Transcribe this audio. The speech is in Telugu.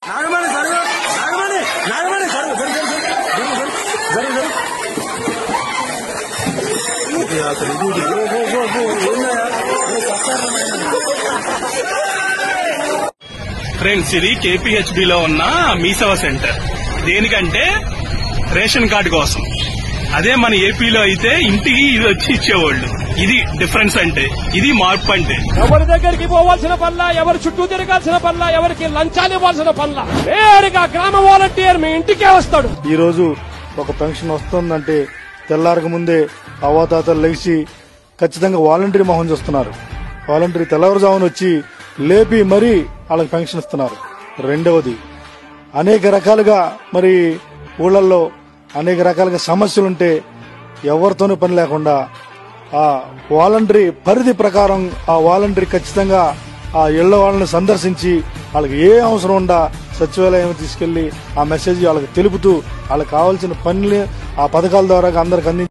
నాగమణి జరుగు నాగమణి నాగమణి జరుగు జరుగు జరుగు జరుగు ఇది అసలు ఇది ఇది ఓ, ఓ, ఓ, ఓ, ఏందయ్యా? ఏ సత్కారం ఫ్రెండ్స్ ఇది కేపీహెచ్బి లో ఉన్న మీసేవ సెంటర్ దేనికంటే రేషన్ కార్డు కోసం అదే మన ఏపీలో అయితే ఇంటికి ఇది వచ్చి ఇచ్చేవాళ్ళు ఇది డిఫరెన్స్ అంటే ఇది మార్పు అంటే ఎవరి దగ్గరికి పోవాల్సిన పనుల ఎవరి చుట్టూ తిరగాల్సిన పనుల ఎవరికి లంచాలు ఇవ్వాల్సిన పనుల నేరుగా గ్రామ వాలంటీర్ మీ ఇంటికే వస్తాడు ఈ రోజు ఒక పెన్షన్ వస్తుందంటే తెల్లారక ముందే అవ్వాతాతలు లేచి ఖచ్చితంగా వాలంటరీ మొహం చూస్తున్నారు వాలంటరీ తెల్లవారుజామున వచ్చి లేపి మరీ వాళ్ళకి పెన్షన్ ఇస్తున్నారు రెండవది అనేక రకాలుగా మరి ఊళ్ళల్లో అనేక రకాలుగా సమస్యలుంటే ఎవరితోనూ పని లేకుండా ఆ వాలంటరీ పరిధి ప్రకారం ఆ వాలంటరీ ఖచ్చితంగా ఆ ఇళ్ల వాళ్ళని సందర్శించి వాళ్ళకి ఏ అవసరం ఉండా సచివాలయం తీసుకెళ్లి ఆ మెసేజ్ వాళ్ళకి తెలుపుతూ వాళ్ళకి కావాల్సిన పనులు ఆ పథకాల ద్వారా అందరికి అందించి